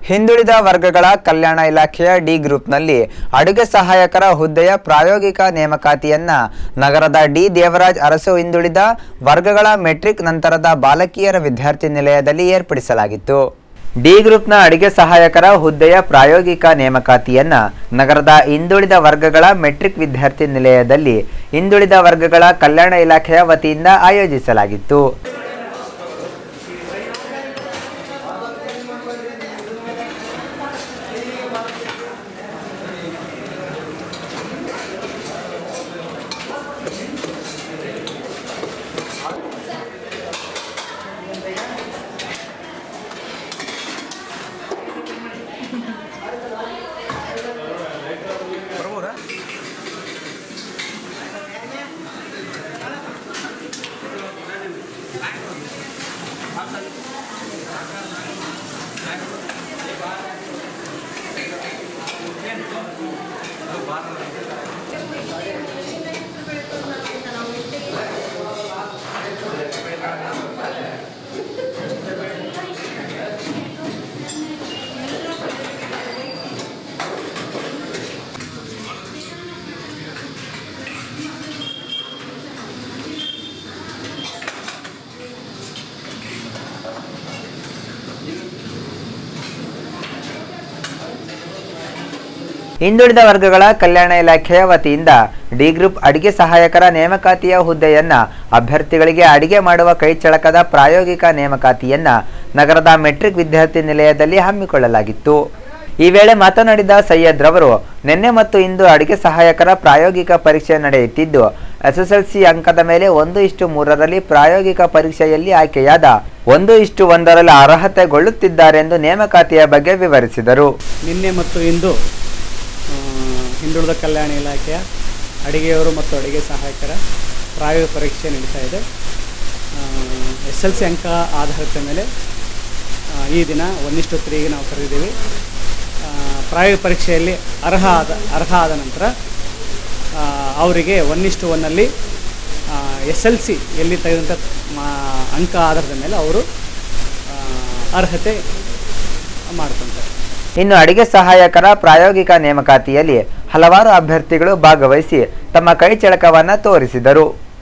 ಹಿಂದುಳಿದ ವರ್ಗಗಳ ಕಲ್ಯಾಣ ಇಲಾಖೆಯ ಡಿ ಗ್ರೂಪ್ನಲ್ಲಿ ಅಡುಗೆ ಸಹಾಯಕರ ಹುದ್ದೆಯ ಪ್ರಾಯೋಗಿಕ ನೇಮಕಾತಿಯನ್ನ ನಗರದ ಡಿ ದೇವರಾಜ್ ಅರಸು ಹಿಂದುಳಿದ ವರ್ಗಗಳ ಮೆಟ್ರಿಕ್ ನಂತರದ ಬಾಲಕಿಯರ ವಿದ್ಯಾರ್ಥಿ ನಿಲಯದಲ್ಲಿ ಏರ್ಪಡಿಸಲಾಗಿತ್ತು ಡಿ ಗ್ರೂಪ್ನ ಅಡುಗೆ ಸಹಾಯಕರ ಹುದ್ದೆಯ ಪ್ರಾಯೋಗಿಕ ನೇಮಕಾತಿಯನ್ನ ನಗರದ ಹಿಂದುಳಿದ ವರ್ಗಗಳ ಮೆಟ್ರಿಕ್ ವಿದ್ಯಾರ್ಥಿ ನಿಲಯದಲ್ಲಿ ಹಿಂದುಳಿದ ವರ್ಗಗಳ ಕಲ್ಯಾಣ ಇಲಾಖೆಯ ವತಿಯಿಂದ ಆಯೋಜಿಸಲಾಗಿತ್ತು ಹಿಂದುಳಿದ ವರ್ಗಗಳ ಕಲ್ಯಾಣ ಇಲಾಖೆಯ ವತಿಯಿಂದ ಡಿ ಗ್ರೂಪ್ ಅಡಿಗೆ ಸಹಾಯಕರ ನೇಮಕಾತಿಯ ಹುದ್ದೆಯನ್ನ ಅಭ್ಯರ್ಥಿಗಳಿಗೆ ಅಡಿಗೆ ಮಾಡುವ ಕೈಚಳಕದ ಪ್ರಾಯೋಗಿಕ ನೇಮಕಾತಿಯನ್ನ ನಗರದ ಮೆಟ್ರಿಕ್ ವಿದ್ಯಾರ್ಥಿ ನಿಲಯದಲ್ಲಿ ಹಮ್ಮಿಕೊಳ್ಳಲಾಗಿತ್ತು ಈ ವೇಳೆ ಮಾತನಾಡಿದ ಸೈಯದ್ ರವರು ನಿನ್ನೆ ಮತ್ತು ಇಂದು ಅಡಿಗೆ ಸಹಾಯಕರ ಪ್ರಾಯೋಗಿಕ ಪರೀಕ್ಷೆ ನಡೆಯುತ್ತಿದ್ದು ಎಸ್ಎಸ್ಎಲ್ಸಿ ಅಂಕದ ಮೇಲೆ ಒಂದು ಇಷ್ಟು ಮೂರರಲ್ಲಿ ಪ್ರಾಯೋಗಿಕ ಪರೀಕ್ಷೆಯಲ್ಲಿ ಆಯ್ಕೆಯಾದ ಒಂದು ಇಷ್ಟು ಒಂದರಲ್ಲಿ ಅರ್ಹತೆಗೊಳ್ಳುತ್ತಿದ್ದಾರೆಂದು ನೇಮಕಾತಿಯ ಬಗ್ಗೆ ವಿವರಿಸಿದರು ನಿನ್ನೆ ಮತ್ತು ಇಂದು ಆ, ಹಿಂದುಳಿದ ಕಲ್ಯಾಣ ಇಲಾಖೆಯ ಅಡಿಗೆಯವರು ಮತ್ತು ಅಡಿಗೆ ಸಹಾಯಕರ ಪ್ರಾಯೋಗಿಕ ಪರೀಕ್ಷೆ ನಡೀತಾ ಇದೆ ಎಸ್ ಎಲ್ ಸಿ ಅಂಕ ಆಧಾರದ ಮೇಲೆ ಆ, ಈ ದಿನ ಒಂದಿಷ್ಟು ತ್ರೀಗೆ ನಾವು ಕರೆದಿದ್ದೀವಿ ಆ, ಪ್ರಾಯೋಗಿಕ ಪರೀಕ್ಷೆಯಲ್ಲಿ ಅರ್ಹ ಆದ ಅರ್ಹ ಆದ ನಂತರ ಆ, ಅವರಿಗೆ ಒನ್ನಿಷ್ಟು ಒನ್ನಲ್ಲಿ ಎಸ್ ಎಲ್ ಸಿ ಎಲ್ಲಿ ತೆಗೆದಂಥ ಮಾ- ಅಂಕ ಆಧಾರದ ಮೇಲೆ ಅವರು ಆ, ಅರ್ಹತೆ ಮಾಡ್ಕೊತಾರೆ ಇನ್ನು ಅಡಿಗೆ ಸಹಾಯಕರ ಪ್ರಾಯೋಗಿಕ ನೇಮಕಾತಿಯಲ್ಲಿ ಹಲವಾರು ಅಭ್ಯರ್ಥಿಗಳು ಭಾಗವಹಿಸಿ ತಮ್ಮ ಕೈಚಳಕವನ್ನ ತೋರಿಸಿದರು